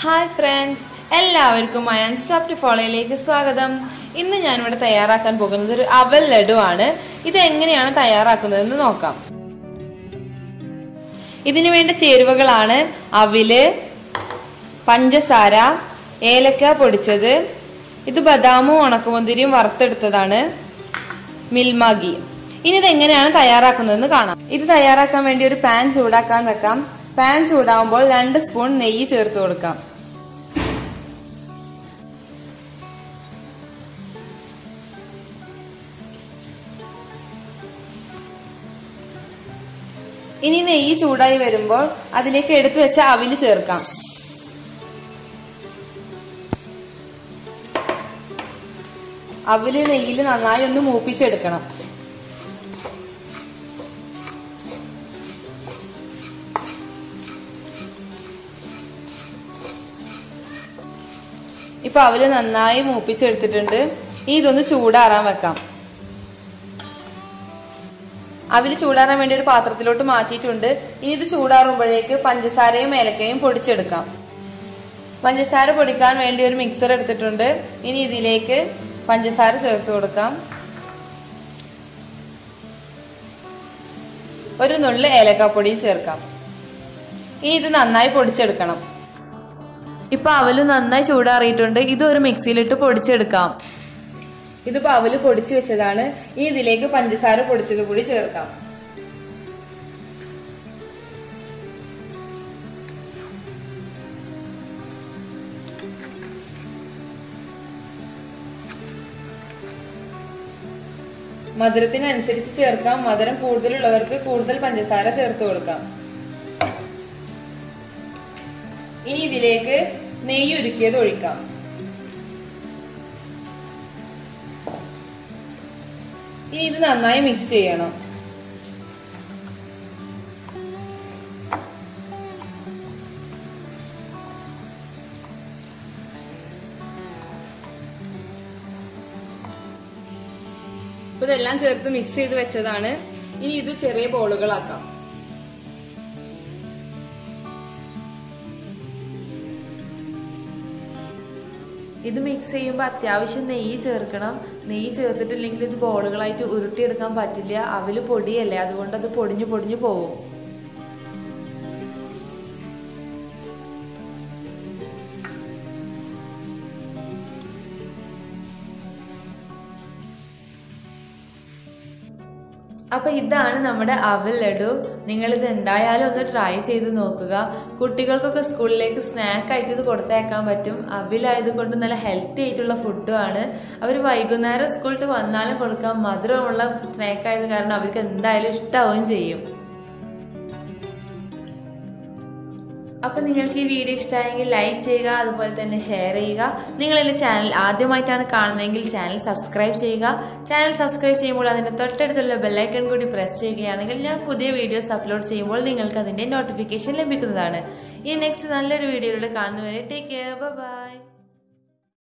hi friends എല്ലാവർക്കും അയാൻ സ്റ്റാപ്റ്റ് ഫോളോയിലേക്ക് സ്വാഗതം ഇന്ന് ഞാനിവിടെ തയ്യാറാക്കാൻ പോകുന്നത് ഒരു അവൽ ലഡു ആണ് ഇത് എങ്ങനെയാണ് തയ്യാറാക്കുന്നതെന്ന് നോക്കാം ഇതിനു വേണ്ട ചേരുവകളാണ് അവില് പഞ്ചസാര ഏലക്ക പൊടിച്ചത് ഇത് ബദാമും ഉണക്കമുന്തിരിയും വറുത്തെടുത്തതാണ് മിൽമാഗി ഇനി ഇത് എങ്ങനെയാണ് തയ്യാറാക്കുന്നതെന്ന് കാണാം ഇത് തയ്യാറാക്കാൻ വേണ്ടി ഒരു പാൻ ചൂടാക്കാൻ വെക്കാം പാൻ ചൂടാവുമ്പോൾ രണ്ട് സ്പൂൺ നെയ്യ് ചേർത്ത് കൊടുക്കാം ഇനി നെയ്യ് ചൂടായി വരുമ്പോൾ അതിലേക്ക് എടുത്തു വെച്ച അവില് ചേർക്കാം അവില് നെയ്യിൽ നന്നായി ഒന്ന് മൂപ്പിച്ചെടുക്കണം ഇപ്പൊ അവല് നന്നായി മൂപ്പിച്ചെടുത്തിട്ടുണ്ട് ഇനി ഇതൊന്ന് ചൂടാറാൻ വെക്കാം അവില് ചൂടാറാൻ വേണ്ടി ഒരു പാത്രത്തിലോട്ട് മാറ്റിയിട്ടുണ്ട് ഇനി ഇത് ചൂടാറുമ്പോഴേക്ക് പഞ്ചസാരയും ഏലക്കയും പൊടിച്ചെടുക്കാം പഞ്ചസാര പൊടിക്കാൻ വേണ്ടി ഒരു മിക്സർ എടുത്തിട്ടുണ്ട് ഇനി ഇതിലേക്ക് പഞ്ചസാര ചേർത്ത് കൊടുക്കാം ഒരു നുള്ളു ഏലക്കാപ്പൊടി ചേർക്കാം ഇനി ഇത് നന്നായി പൊടിച്ചെടുക്കണം ഇപ്പൊ അവല് നന്നായി ചൂടാറിയിട്ടുണ്ട് ഇത് ഒരു മിക്സിയിലിട്ട് പൊടിച്ചെടുക്കാം ഇതിപ്പോ അവല് പൊടിച്ചു വെച്ചതാണ് ഇനി ഇതിലേക്ക് പഞ്ചസാര പൊടിച്ചത് കൂടി ചേർക്കാം മധുരത്തിനനുസരിച്ച് ചേർക്കാം മധുരം കൂടുതലുള്ളവർക്ക് കൂടുതൽ പഞ്ചസാര ചേർത്ത് കൊടുക്കാം ഇനി ഇതിലേക്ക് നെയ്യ് ഉരുക്കിയത് ഒഴിക്കാം ഇനി ഇത് നന്നായി മിക്സ് ചെയ്യണം ഇപ്പൊ ഇതെല്ലാം ചേർത്ത് മിക്സ് ചെയ്ത് വെച്ചതാണ് ഇനി ഇത് ചെറിയ ബോളുകളാക്കാം ഇത് മിക്സ് ചെയ്യുമ്പോൾ അത്യാവശ്യം നെയ്യ് ചേർക്കണം നെയ്യ് ചേർത്തിട്ടില്ലെങ്കിൽ ഇത് ബോളുകളായിട്ട് ഉരുട്ടിയെടുക്കാൻ പറ്റില്ല അവല് പൊടിയല്ലേ അതുകൊണ്ട് അത് പൊടിഞ്ഞു പൊടിഞ്ഞു പോവും അപ്പൊ ഇതാണ് നമ്മുടെ അവൽ ലഡു നിങ്ങൾ ഇത് എന്തായാലും ഒന്ന് ട്രൈ ചെയ്ത് നോക്കുക കുട്ടികൾക്കൊക്കെ സ്കൂളിലേക്ക് സ്നാക്ക് ആയിട്ട് ഇത് കൊടുത്തേക്കാൻ പറ്റും അവിലായത് കൊണ്ട് നല്ല ഹെൽത്തി ആയിട്ടുള്ള ഫുഡും ആണ് അവർ വൈകുന്നേരം സ്കൂളിൽ വന്നാലും കൊടുക്കാം മധുരമുള്ള സ്നാക്ക് ആയത് കാരണം അവർക്ക് എന്തായാലും ഇഷ്ടാവുകയും ചെയ്യും അപ്പൊ നിങ്ങൾക്ക് ഈ വീഡിയോ ഇഷ്ടമായെങ്കിൽ ലൈക്ക് ചെയ്യുക അതുപോലെ തന്നെ ഷെയർ ചെയ്യുക നിങ്ങൾ എൻ്റെ ചാനൽ ആദ്യമായിട്ടാണ് കാണുന്നതെങ്കിൽ ചാനൽ സബ്സ്ക്രൈബ് ചെയ്യുക ചാനൽ സബ്സ്ക്രൈബ് ചെയ്യുമ്പോൾ അതിൻ്റെ തൊട്ടടുത്തുള്ള ബെല്ലൈക്കൺ കൂടി പ്രസ് ചെയ്യുകയാണെങ്കിൽ ഞാൻ പുതിയ വീഡിയോസ് അപ്ലോഡ് ചെയ്യുമ്പോൾ നിങ്ങൾക്ക് അതിൻ്റെ നോട്ടിഫിക്കേഷൻ ലഭിക്കുന്നതാണ് ഈ നെക്സ്റ്റ് നല്ലൊരു വീഡിയോയിലൂടെ കാണുന്നവരെ ടേക്ക് കെയർ ബൈ